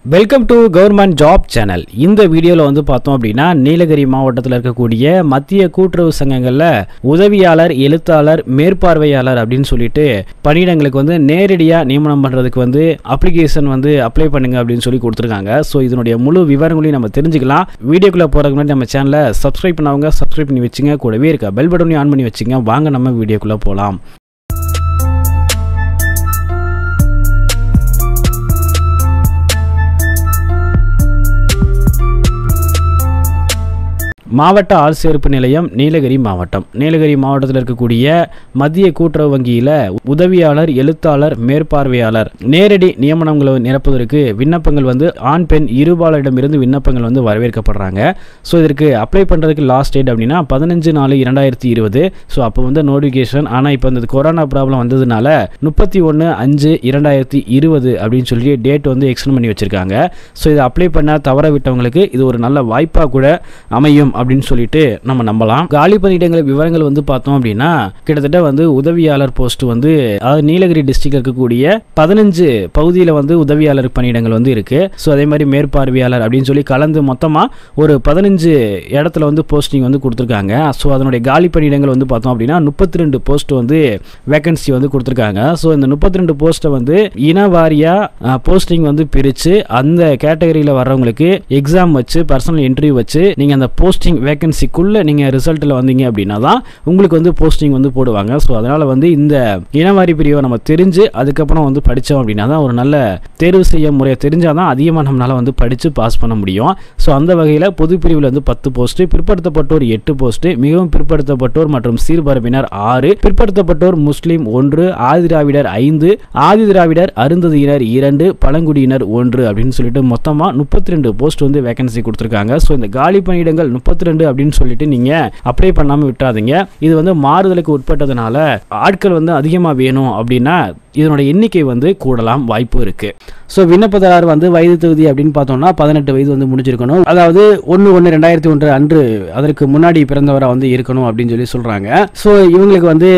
welcome to government job channel இந்த வீடியோவில் வந்து பார்த்தோம் அப்படின்னா நீலகிரி மாவட்டத்தில் இருக்கக்கூடிய மத்திய கூட்டுறவு சங்கங்களில் உதவியாளர் எழுத்தாளர் மேற்பார்வையாளர் அப்படின்னு சொல்லிட்டு பணியிடங்களுக்கு வந்து நேரடியாக நியமனம் பண்ணுறதுக்கு வந்து அப்ளிகேஷன் வந்து அப்ளை பண்ணுங்க அப்படின்னு சொல்லி கொடுத்துருக்காங்க ஸோ இதனுடைய முழு விவரங்களையும் நம்ம தெரிஞ்சுக்கலாம் வீடியோக்குள்ளே போகிறதுக்கு முன்னாடி நம்ம சேனலை சப்ஸ்கிரைப் பண்ணவங்க சப்ஸ்கிரைப் பண்ணி வச்சுங்க கூடவே இருக்க பெல் பட்டனையும் ஆன் பண்ணி வச்சுங்க வாங்க நம்ம வீடியோக்குள்ளே போகலாம் மாவட்ட ஆள்சேர்ப்பு நிலையம் நீலகிரி மாவட்டம் நீலகிரி மாவட்டத்தில் இருக்கக்கூடிய மத்திய கூட்டுறவு வங்கியில் உதவியாளர் எழுத்தாளர் மேற்பார்வையாளர் நேரடி நியமனங்களை நிரப்புவதற்கு விண்ணப்பங்கள் வந்து ஆண் பெண் இருபாலரிடமிருந்து விண்ணப்பங்கள் வந்து வரவேற்கப்படுறாங்க ஸோ இதற்கு அப்ளை பண்ணுறதுக்கு லாஸ்ட் டேட் அப்படின்னா பதினஞ்சு நாலு இரண்டாயிரத்தி இருபது ஸோ அப்போ வந்து நோட்டிஃபிகேஷன் ஆனால் இப்போ இந்த கொரோனா ப்ராப்ளம் வந்ததுனால முப்பத்தி ஒன்று அஞ்சு இரண்டாயிரத்தி இருபது அப்படின்னு சொல்லி டேட் வந்து எக்ஸ்டெண்ட் பண்ணி வச்சுருக்காங்க ஸோ இதை அப்ளை பண்ண தவற விட்டவங்களுக்கு இது ஒரு நல்ல வாய்ப்பாக கூட அமையும் அப்படின்னு சொல்லிட்டு நம்ம நம்பலாம் காலி பணியிடங்கள் விவரங்கள் வந்து பார்த்தோம் அப்படின்னா கிட்டத்தட்ட வந்து உதவியாளர் போஸ்ட் வந்து அதாவது நீலகிரி டிஸ்ட்ரிக்ட் இருக்கக்கூடிய பதினஞ்சு பகுதியில் வந்து உதவியாளர் பணியிடங்கள் வந்து இருக்கு ஸோ அதே மாதிரி மேற்பார்வையாளர் அப்படின்னு சொல்லி கலந்து மொத்தமாக ஒரு பதினஞ்சு இடத்துல வந்து போஸ்டிங் வந்து கொடுத்துருக்காங்க ஸோ அதனுடைய காலி பணியிடங்கள் வந்து பார்த்தோம் அப்படின்னா முப்பத்தி ரெண்டு போஸ்ட் வந்து வேகன்சி வந்து கொடுத்துருக்காங்க ஸோ இந்த முப்பத்தி ரெண்டு போஸ்ட்டை வந்து இன வாரியாக போஸ்டிங் வந்து பிரித்து அந்த கேட்டகரியில் வர்றவங்களுக்கு எக்ஸாம் வச்சு பர்சனல் இன்டர்வியூ வச்சு நீங்கள் அந்த போஸ்டிங் வேகன்சிக்குள்ளே நீங்கள் ரிசல்ட்டில் வந்தீங்க அப்படின்னா தான் உங்களுக்கு வந்து போஸ்டிங் வந்து போடுவாங்க ஸோ அதனால் வந்து இந்த இனவாரி பிரிவை நம்ம தெரிஞ்சு அதுக்கப்புறம் வந்து படித்தோம் அப்படின்னா தான் ஒரு நல்ல தேர்வு செய்ய முறையை தெரிஞ்சால் தான் அதிகமாக நம்மளால் வந்து படித்து பாஸ் பண்ண முடியும் ஸோ அந்த வகையில் பொது பிரிவில் வந்து பத்து போஸ்ட்டு பிற்படுத்தப்பட்டோர் எட்டு போஸ்ட்டு மிகவும் பிற்படுத்தப்பட்டோர் மற்றும் சீர்பரப்பினர் ஆறு பிற்படுத்தப்பட்டோர் முஸ்லீம் ஒன்று ஆதிராவிடர் ஐந்து ஆதி திராவிடர் அருந்ததியினர் இரண்டு பழங்குடியினர் ஒன்று அப்படின்னு சொல்லிட்டு மொத்தமாக முப்பத்தி ரெண்டு போஸ்ட் வந்து வேகன்சி கொடுத்துருக்காங்க ஸோ இந்த காலி பணியிடங்கள் முப்பத்தி ரெண்டு அப்படின்னு சொல்லிட்டு நீங்கள் அப்ளை பண்ணாமல் விட்டுறாதீங்க இது வந்து மாறுதலுக்கு உட்பட்டதுனால ஆட்கள் வந்து அதிகமாக வேணும் அப்படின்னா இதனோட எண்ணிக்கை வந்து கூடலாம் வாய்ப்பு இருக்கு ஸோ விண்ணப்பதாரர் வந்து வயது தகுதி அப்படின்னு பார்த்தோம்னா பதினெட்டு வயது வந்து முடிஞ்சிருக்கணும் அதாவது ஒன்று ஒன்று ரெண்டாயிரத்தி ஒன்று அன்று அதற்கு முன்னாடி பிறந்தவராக வந்து இருக்கணும் அப்படின்னு சொல்லி சொல்கிறாங்க ஸோ இவங்களுக்கு வந்து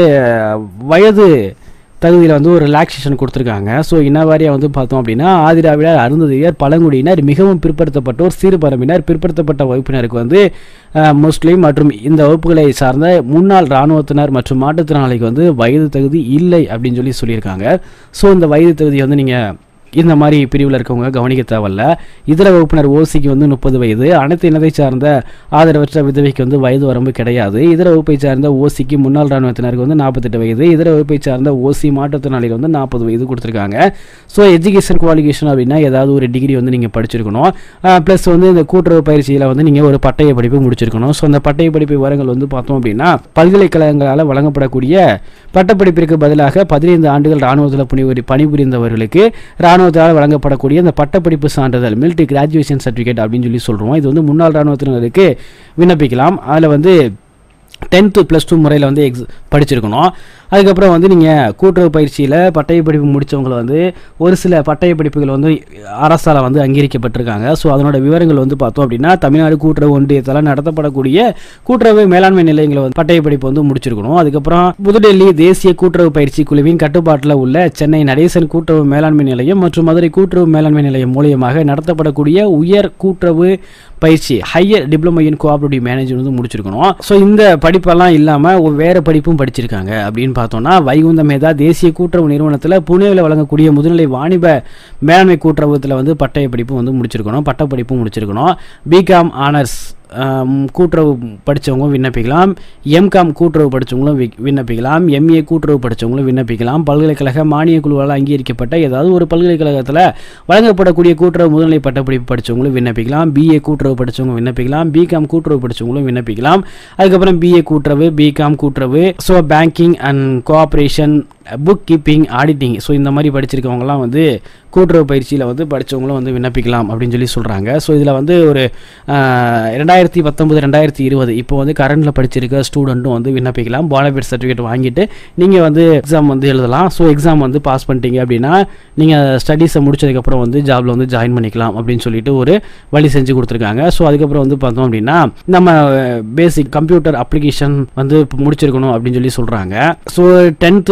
வயது தகுதியில் வந்து ஒரு ரிலாக்ஸேஷன் கொடுத்துருக்காங்க ஸோ இனவாரியாக வந்து பார்த்தோம் அப்படின்னா ஆதிராவிடர் அருந்ததியர் பழங்குடியினர் மிகவும் பிற்படுத்தப்பட்டோர் சிறுபரம்பினர் பிற்படுத்தப்பட்ட வகுப்பினருக்கு வந்து முஸ்லீம் மற்றும் இந்த வகுப்புகளை சார்ந்த முன்னாள் இராணுவத்தினர் மற்றும் மாற்றுத்திறனாளிக்கு வந்து வயது தகுதி இல்லை அப்படின்னு சொல்லி சொல்லியிருக்காங்க ஸோ இந்த வயது தகுதியை வந்து நீங்கள் இந்த மாதிரி பிரிவில் இருக்கவங்க கவனிக்க தேவையில்ல இதர வகுப்பினர் ஓசிக்கு வந்து முப்பது வயது அனைத்து இனத்தை சார்ந்த ஆதரவற்ற விதவைக்கு வந்து வயது வரம்பு கிடையாது இதர வகுப்பை சார்ந்த ஓசிக்கு முன்னாள் இராணுவத்தினருக்கு வந்து நாற்பத்தெட்டு வயது இதர வகுப்பை சார்ந்த ஓசி மாற்றுத்திறனாளிகள் வந்து நாற்பது வயது கொடுத்துருக்காங்க ஸோ எஜுகேஷன் குவாலிஃபிகேஷன் அப்படின்னா ஏதாவது ஒரு டிகிரி வந்து நீங்கள் படிச்சிருக்கணும் ப்ளஸ் வந்து இந்த கூட்டுறவு பயிற்சியில் வந்து நீங்கள் ஒரு பட்டய படிப்பு முடிச்சிருக்கணும் ஸோ அந்த பட்டய படிப்பு விவரங்கள் வந்து பார்த்தோம் அப்படின்னா பல்கலைக்கழகங்களால் வழங்கப்படக்கூடிய பட்டப்படிப்பிற்கு பதிலாக பதினைந்து ஆண்டுகள் இராணுவத்தில் பணிபுரி பணிபுரிந்தவர்களுக்கு இராணுவத்தால் வழங்கப்படக்கூடிய இந்த பட்டப்படிப்பு சான்றிதழ் மிலிட்ரி கிராஜுவேஷன் சர்டிஃபிகேட் அப்படின்னு சொல்லி சொல்கிறோம் இது வந்து முன்னாள் இராணுவத்தினருக்கு விண்ணப்பிக்கலாம் அதில் வந்து டென்த்து ப்ளஸ் டூ முறையில் வந்து எக்ஸ் படிச்சிருக்கணும் அதுக்கப்புறம் வந்து நீங்கள் கூட்டுறவு பயிற்சியில் பட்டய படிப்பு முடித்தவங்களை வந்து ஒரு சில பட்டய படிப்புகள் வந்து அரசால் வந்து அங்கீகரிக்கப்பட்டிருக்காங்க ஸோ அதனோட விவரங்கள் வந்து பார்த்தோம் அப்படின்னா தமிழ்நாடு கூட்டுறவு ஒன்றியத்தால் நடத்தப்படக்கூடிய கூட்டுறவு மேலாண்மை நிலையங்களை வந்து பட்டய படிப்பு வந்து முடிச்சிருக்கணும் அதுக்கப்புறம் புதுடெல்லி தேசிய கூட்டுறவு பயிற்சி குழுவின் கட்டுப்பாட்டில் உள்ள சென்னை நடேசன் கூட்டுறவு மேலாண்மை நிலையம் மற்றும் மதுரை கூட்டுறவு மேலாண்மை நிலையம் மூலியமாக நடத்தப்படக்கூடிய உயர் கூட்டுறவு பயிற்சி higher diploma in cooperative manager வந்து முடிச்சிருக்கணும் ஸோ இந்த படிப்பெல்லாம் இல்லாமல் வேறு படிப்பும் படிச்சிருக்காங்க அப்படின்னு பார்த்தோம்னா வைகுந்த மேதா தேசிய கூட்டுறவு நிறுவனத்தில் புனேவில் வழங்கக்கூடிய முதுநிலை வாணிப மேலாண்மை கூட்டுறவுத்தில் வந்து பட்டய படிப்பு வந்து முடிச்சிருக்கணும் பட்டப்படிப்பும் முடிச்சிருக்கணும் பிகாம் ஆனர்ஸ் கூட்டுறவு படித்தவங்க விண்ணப்பிக்கலாம் எம்காம் கூட்டுறவு படித்தவங்களும் விண்ணப்பிக்கலாம் எம்ஏ கூட்டுறவு படித்தவங்களும் விண்ணப்பிக்கலாம் பல்கலைக்கழக மானிய குழுவால் அங்கீகரிக்கப்பட்ட ஏதாவது ஒரு பல்கலைக்கழகத்தில் வழங்கப்படக்கூடிய கூட்டுறவு முதுநிலை பட்டப்படிப்பு படித்தவங்களும் விண்ணப்பிக்கலாம் பிஏ கூட்டுறவு படித்தவங்க விண்ணப்பிக்கலாம் பிகாம் கூட்டுறவு படித்தவங்களும் விண்ணப்பிக்கலாம் அதுக்கப்புறம் பிஏ கூட்டுறவு பிகாம் கூட்டுறவு so banking and cooperation book keeping auditing so இந்த மாதிரி படிச்சிருக்கவங்கலாம் வந்து கூட்டுறவு பயிற்சியில் வந்து படித்தவங்களும் வந்து விண்ணப்பிக்கலாம் அப்படின்னு சொல்லி சொல்கிறாங்க ஸோ இதில் வந்து ஒரு ரெண்டாயிரத்தி பத்தொம்பது ரெண்டாயிரத்தி இருபது இப்போ வந்து கரண்டில் படிச்சிருக்க ஸ்டூடெண்ட்டும் வந்து விண்ணப்பிக்கலாம் பானபேட் சர்டிஃபிகேட் வாங்கிட்டு நீங்கள் வந்து எக்ஸாம் வந்து எழுதலாம் ஸோ எக்ஸாம் வந்து பாஸ் பண்ணிட்டீங்க அப்படின்னா நீங்கள் ஸ்டடீஸை முடிச்சதுக்கப்புறம் வந்து ஜாபில் வந்து ஜாயின் பண்ணிக்கலாம் அப்படின்னு சொல்லிட்டு ஒரு வழி செஞ்சு கொடுத்துருக்காங்க ஸோ அதுக்கப்புறம் வந்து பார்த்தோம் அப்படின்னா நம்ம பேசிக் கம்ப்யூட்டர் அப்ளிகேஷன் வந்து முடிச்சிருக்கணும் அப்படின்னு சொல்லி சொல்கிறாங்க ஸோ டென்த்து ப்ளஸ் டூ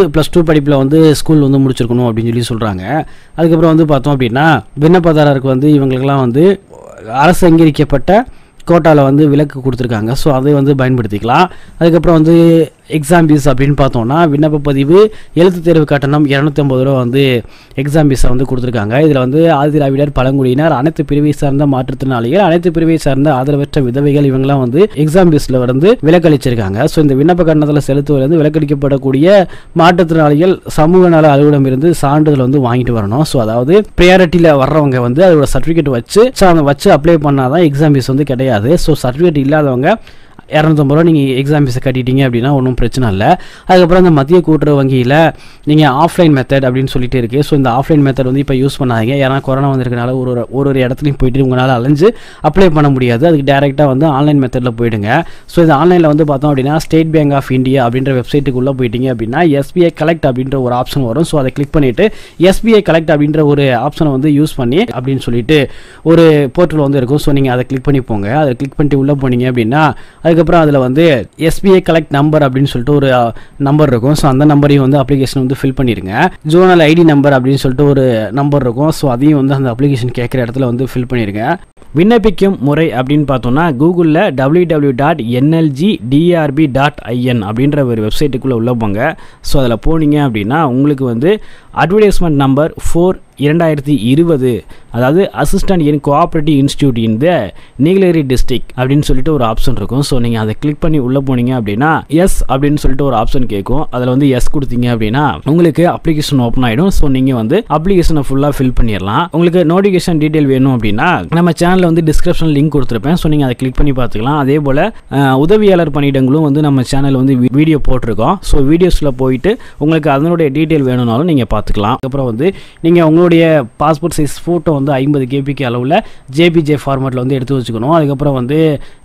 படிப்பில் வந்து ஸ்கூல் வந்து முடிச்சிருக்கணும் அப்படின்னு சொல்லி சொல்கிறாங்க அதுக்கப்புறம் வந்து பார்த்தோம் அப்படின்னா விண்ணப்பதாரருக்கு வந்து இவங்களுக்கெல்லாம் வந்து அரசு அங்கீகரிக்கப்பட்ட கோட்டாவில் வந்து விலக்கு கொடுத்துருக்காங்க ஸோ அதை வந்து பயன்படுத்திக்கலாம் அதுக்கப்புறம் வந்து எக்ஸாம் ஃபீஸ் அப்படின்னு பார்த்தோம்னா விண்ணப்ப பதிவு எழுத்து தேர்வு கட்டணம் இரநூத்தம்பது ரூபா வந்து எக்ஸாம் ஃபீஸை வந்து கொடுத்துருக்காங்க இதில் வந்து ஆதிதிராவிடர் பழங்குடியினர் அனைத்து பிரிவை சார்ந்த மாற்றுத்திறனாளிகள் அனைத்து பிரிவை சார்ந்த ஆதரவற்ற விதவைகள் இவங்கெல்லாம் வந்து எக்ஸாம் ஃபீஸில் வந்து விலக்களிச்சிருக்காங்க ஸோ இந்த விண்ணப்ப கட்டணத்தில் செலுத்துவதிலிருந்து விலக்களிக்கப்படக்கூடிய மாற்றுத்திறனாளிகள் சமூக நல அலுவலமிருந்து சான்றிதழ் வந்து வாங்கிட்டு வரணும் ஸோ அதாவது ப்ரையாரிட்டியில் வர்றவங்க வந்து அதோட சர்டிஃபிகேட் வச்சு ஸோ அதை வச்சு அப்ளை பண்ணாதான் எக்ஸாம் ஃபீஸ் வந்து கிடையாது ஸோ சர்டிஃபிகேட் இல்லாதவங்க இரநூத்தம்பது ரூபா நீங்கள் எக்ஸாம் ஃபீஸை கட்டிட்டீங்க அப்படின்னா ஒன்றும் பிரச்சனை இல்லை அதுக்கப்புறம் இந்த மத்திய கூட்டுறவு வங்கியில் நீங்கள் ஆஃப்லைன் மெத்தட் அப்படின்னு சொல்லிட்டு இருக்குது ஸோ இந்த ஆஃப்லைன் மெத்தட் வந்து இப்போ யூஸ் பண்ணாதீங்க ஏன்னா கொரோனா வந்திருக்கனால ஒரு ஒரு ஒரு ஒரு இடத்துலையும் போயிட்டு உங்களால் அலைஞ்சு அப்ளை பண்ண முடியாது அதுக்கு டேரெக்டாக வந்து ஆன்லைன் மெத்தடில் போயிடுங்க ஸோ இந்த ஆன்லைனில் வந்து பார்த்தோம் அப்படின்னா ஸ்டேட் பேங்க் ஆஃப் இந்தியா அப்படின்ற வெப்சைட்டுக்குள்ளே போயிட்டீங்க அப்படின்னா எஸ்பிஐ கலெக்ட் அப்படின்ற ஒரு ஆப்ஷன் வரும் ஸோ அதை கிளிக் பண்ணிவிட்டு எஸ்பிஐ கலெக்ட் அப்படின்ற ஒரு ஆப்ஷனை வந்து யூஸ் பண்ணி அப்படின்னு சொல்லிட்டு ஒரு போர்ட்டல் வந்து இருக்கும் ஸோ நீங்கள் அதை கிளிக் பண்ணி போங்க அதை கிளிக் பண்ணிட்டு உள்ளே போனீங்க அப்படின்னா அதுக்கப்புறம் அதில் வந்து எஸ்பிஐ கலெக்ட் நம்பர் அப்படின்னு சொல்லிட்டு ஒரு நம்பர் இருக்கும் ஸோ அந்த நம்பரையும் வந்து அப்ளிகேஷன் வந்து ஃபில் பண்ணிடுங்க ஜோனல் ஐடி நம்பர் அப்படின்னு சொல்லிட்டு ஒரு நம்பர் இருக்கும் ஸோ அதையும் வந்து அந்த அப்ளிகேஷன் கேட்குற இடத்துல வந்து ஃபில் பண்ணிடுங்க விண்ணப்பிக்கும் முறை அப்படின்னு பார்த்தோம்னா கூகுளில் W W dot NLG TRB dot IN அப்படின்ற ஒரு வெப்சைட்டுக்குள்ளே உள்ள போங்க ஸோ அதில் போனீங்க அப்படின்னா உங்களுக்கு வந்து அட்வர்டைஸ்மெண்ட் நம்பர் ஃபோர் இரண்டாயிரத்தி இருபது அதாவது assistant in cooperative institute in the Nilgiri district அப்படின்னு சொல்லிட்டு ஒரு ஆப்ஷன் இருக்கும் ஸோ நீங்கள் அதை கிளிக் பண்ணி உள்ளே போனீங்க அப்படின்னா எஸ் அப்படின்னு சொல்லிட்டு ஒரு ஆப்ஷன் கேட்கும் அதில் வந்து எஸ் கொடுத்தீங்க அப்படின்னா உங்களுக்கு அப்ளிகேஷன் ஓப்பன் ஆகிடும் ஸோ நீங்கள் வந்து அப்ளிகேஷனை ஃபுல்லாக ஃபில் பண்ணிடலாம் உங்களுக்கு நோட்டிஃபிகேஷன் டீட்டெயில் வேணும் அப்படின்னா நம்ம சேனலில் வந்து டிஸ்கிரிப்ஷன் லிங்க் கொடுத்துருப்பேன் ஸோ நீங்கள் அதை கிளிக் பண்ணி பார்த்துக்கலாம் அதே போல் அஹ், உதவியாளர் பணியிடங்களும் வந்து நம்ம சேனல் வந்து வீடியோ போட்டிருக்கோம் ஸோ வீடியோஸில் போயிட்டு உங்களுக்கு அதனுடைய டீட்டெயில் வேணும்னாலும் நீங்கள் பார்த்துக்கலாம் அதுக்கப்புறம் வந்து நீங்கள் உங்களுடைய பாஸ்போர்ட் சைஸ் ஃபோட்டோ வந்து ஐம்பது கேபிக்கு அளவில் ஜேபிஜே ஃபார்மேட்டில் வந்து எடுத்து வச்சுக்கணும் அதுக்கப்புறம் வந்து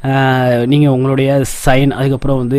நீங்கள் உங்களுடைய சைன் அதுக்கப்புறம் வந்து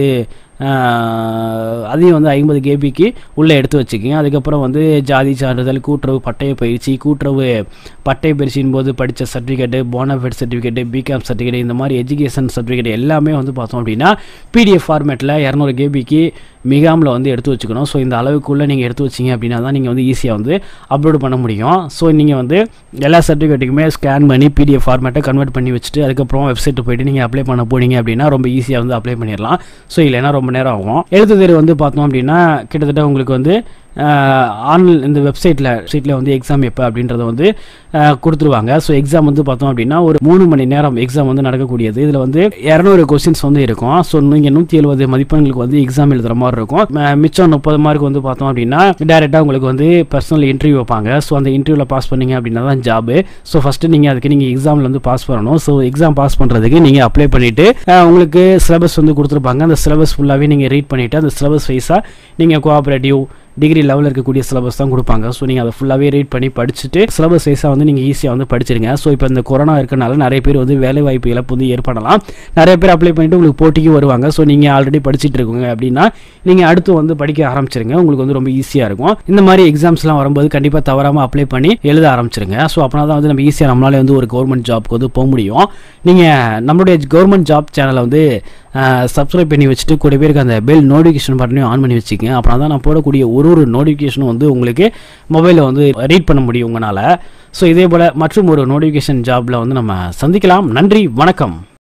ஆஹ், அதையும் வந்து ஐம்பது கேபிக்கு உள்ளே எடுத்து வச்சுக்கிங்க அதுக்கப்புறம் வந்து ஜாதி சான்றிதழ் கூட்டுறவு பட்டய பயிற்சி கூட்டுறவு பட்டய பயிற்சியின் போது படித்த certificate bonafide certificate BCom certificate இந்த மாதிரி எஜுகேஷன் சர்டிஃபிகேட் எல்லாமே வந்து பார்த்தோம் அப்படின்னா பிடிஎஃப் ஃபார்மேட்டில் இரநூறு கேபிக்கு மிகாமில் வந்து எடுத்து வச்சுக்கணும் ஸோ இந்த அளவுக்குள்ளே நீங்கள் எடுத்து வச்சிங்க அப்படின்னா தான் நீங்கள் வந்து ஈஸியாக வந்து அப்லோட் பண்ண முடியும் ஸோ நீங்கள் வந்து எல்லா சர்டிஃபிகேட்டுக்குமே ஸ்கேன் பண்ணி பிடிஎஃப் ஃபார்மேட்டை கன்வெர்ட் பண்ணி வச்சுட்டு அதுக்கப்புறம் வெப்சைட்டு போயிட்டு நீங்கள் அப்ளை பண்ண போனீங்க அப்படின்னா ரொம்ப ஈஸியாக வந்து அப்ளை பண்ணிடலாம் ஸோ இல்லைன்னா ரொம்ப நேரம் ஆகும் எழுத்து தேர்வு வந்து பார்த்தோம் அப்படின்னா கிட்டத்தட்ட உங்களுக்கு வந்து ஆன்லைன் இந்த வெப்சைட்டில் வெப்சைட்டில் வந்து எக்ஸாம் எப்போ அப்படின்றத வந்து ஆஹ், கொடுத்துருவாங்க ஸோ எக்ஸாம் வந்து பார்த்தோம் அப்படின்னா ஒரு மூணு மணி நேரம் எக்ஸாம் வந்து நடக்கக்கூடியது இதில் வந்து இரநூறு கொஸ்டின்ஸ் வந்து இருக்கும் ஸோ நீங்கள் நூற்றி எழுபது மதிப்பெண்களுக்கு வந்து எக்ஸாம் எழுதுகிற மாதிரி இருக்கும் ம- மிச்சம் முப்பது மார்க் வந்து பார்த்தோம் அப்படின்னா டேரெக்டாக உங்களுக்கு வந்து பர்சனல் இன்டர்வியூ வைப்பாங்க ஸோ அந்த இன்டர்வியூவில் பாஸ் பண்ணீங்க அப்படின்னா தான் ஜாபு ஸோ ஃபஸ்ட்டு நீங்கள் அதுக்கு நீங்கள் எக்ஸாமில் வந்து பாஸ் பண்ணணும் ஸோ எக்ஸாம் பாஸ் பண்ணுறதுக்கு நீங்கள் அப்ளை பண்ணிவிட்டு உங்களுக்கு சிலபஸ் வந்து கொடுத்துருப்பாங்க அந்த சிலபஸ் ஃபுல்லாகவே நீங்கள் ரீட் பண்ணிவிட்டு அந்த சிலபஸ் வைஸாக நீங்கள் கோஆப்ரேட்டிவ் டிகிரி லெவலில் இருக்கக்கூடிய சிலபஸ் தான் கொடுப்பாங்க ஸோ நீங்கள் அதை ஃபுல்லாகவே ரீட் பண்ணி படிச்சுட்டு சிலபஸ் வைஸாக வந்து நீங்கள் ஈஸியாக வந்து படிச்சிருங்க ஸோ இப்போ இந்த கொரோனா இருக்கனால நிறைய பேர் வந்து வேலை வாய்ப்பு இழப்பு வந்து ஏற்படலாம் நிறைய பேர் அப்ளை பண்ணிட்டு உங்களுக்கு போட்டிக்கு வருவாங்க ஸோ நீங்கள் ஆல்ரெடி படிச்சிட்டு இருக்கீங்க அப்படின்னா நீங்கள் அடுத்து வந்து படிக்க ஆரம்பிச்சிருங்க உங்களுக்கு வந்து ரொம்ப ஈஸியாக இருக்கும் இந்த மாதிரி எக்ஸாம்ஸ்லாம் வரும்போது கண்டிப்பாக தவறாமல் அப்ளை பண்ணி எழுத ஆரம்பிச்சிருங்க ஸோ அப்படின்னா தான் வந்து நம்ம ஈஸியாக நம்மளால வந்து ஒரு கவர்மெண்ட் ஜாப்க்கு வந்து போக முடியும் நீங்கள் நம்மளுடைய கவர்மெண்ட் ஜாப் சேனலை வந்து சப்ஸ்கிரைப் பண்ணி வச்சுட்டு கூட பேருக்கு அந்த பெல் நோட்டிஃபிகேஷன் பட்டனையும் ஆன் பண்ணி வச்சுக்கங்க அப்படின்னா தான் நான் போடக்கூடிய ஒரு ஒரு நோட்டிஃபிகேஷனும் வந்து உங்களுக்கு மொபைலில் வந்து ரீட் பண்ண முடியும் உங்களால் ஸோ இதே போல் மற்றும் ஒரு நோட்டிஃபிகேஷன் ஜாபில் வந்து நம்ம சந்திக்கலாம் நன்றி வணக்கம்